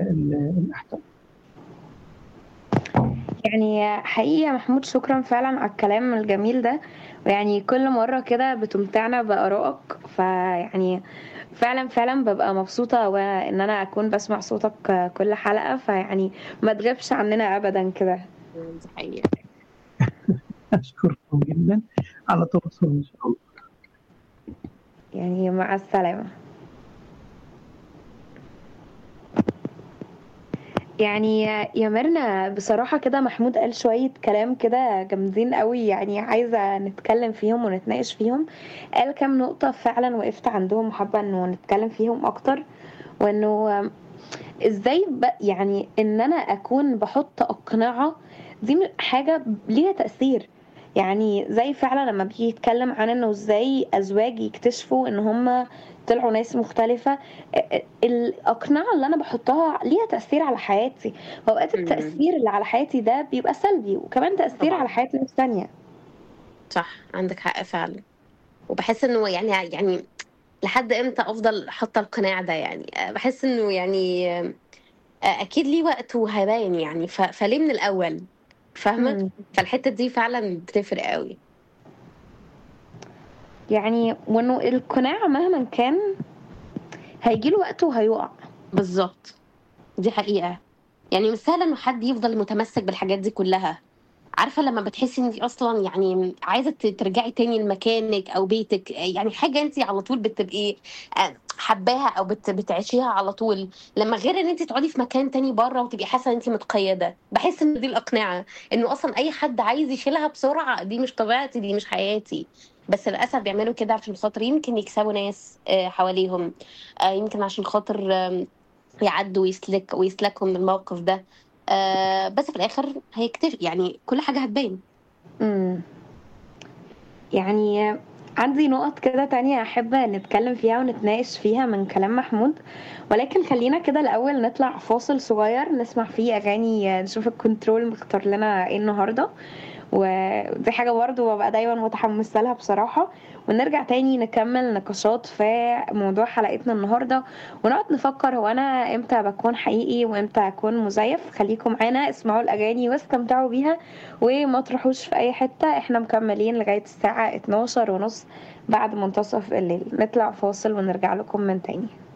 الاحسن يعني حقيقي يا محمود شكرا فعلا على الكلام الجميل ده ويعني كل مرة كده بتمتعنا بآرائك فيعني فعلا فعلا ببقى مبسوطة وإن أنا أكون بسمع صوتك كل حلقة فيعني ما تغيبش عننا أبدا كده دي حقيقة اشكركم جدا على تواصل ان شاء الله يعني مع السلامة يعني يا ميرنا بصراحة كده محمود قال شوية كلام كده جامدين قوي يعني عايزة نتكلم فيهم ونتناقش فيهم قال كام نقطة فعلا وقفت عندهم وحابة انه نتكلم فيهم اكتر وانه ازاي ب... يعني ان انا اكون بحط اقنعة دي حاجة ليها تأثير يعني زي فعلا لما بيجي يتكلم عن انه ازاي ازواج يكتشفوا ان هم طلعوا ناس مختلفة الأقنعة اللي أنا بحطها ليها تأثير على حياتي وأوقات التأثير اللي على حياتي ده بيبقى سلبي وكمان تأثير طبعا على حياة ناس تانية صح عندك حق فعلا وبحس انه يعني يعني لحد امتى افضل حاطه القناع ده يعني بحس انه يعني اكيد ليه وقت وهيبان يعني ف... فليه من الاول فاهمه مم. فالحته دي فعلا بتفرق قوي يعني وإنه القناع مهما كان هيجيله وقت وهيقع بالظبط دي حقيقه يعني مش سهل انه حد يفضل متمسك بالحاجات دي كلها عارفه لما بتحسي ان انت اصلا يعني عايزه ت- ترجعي تاني لمكانك او بيتك يعني حاجه انت على طول بتبقي آه، حباها او بت بتعيشيها على طول لما غير ان انت تقعدي في مكان تاني بره وتبقي حاسه ان انت متقيده بحس ان دي الاقنعه انه اصلا اي حد عايز يشيلها بسرعه دي مش طبيعتي دي مش حياتي بس للاسف بيعملوا كده عشان خاطر يمكن يكسبوا ناس آه، حواليهم آه، يمكن عشان خاطر آم، يعدوا ويسلك ويسلكوا من الموقف ده آه بس في الاخر هيكتشف يعني كل حاجه هتبان مم. يعني عندي نقط كده تانية أحب نتكلم فيها ونتناقش فيها من كلام محمود ولكن خلينا كده الأول نطلع فاصل صغير نسمع فيه أغاني نشوف الكنترول مختار لنا ايه النهاردة ودي حاجة برضه ببقى دايما متحمسة لها بصراحة ونرجع تاني نكمل نقاشات في موضوع حلقتنا النهاردة ونقعد نفكر هو أنا إمتى بكون حقيقي وإمتى أكون مزيف خليكم معانا اسمعوا الأغاني واستمتعوا بيها وما تروحوش في أي حتة احنا مكملين لغاية الساعة 12 ونص بعد منتصف الليل نطلع فاصل ونرجع لكم من تاني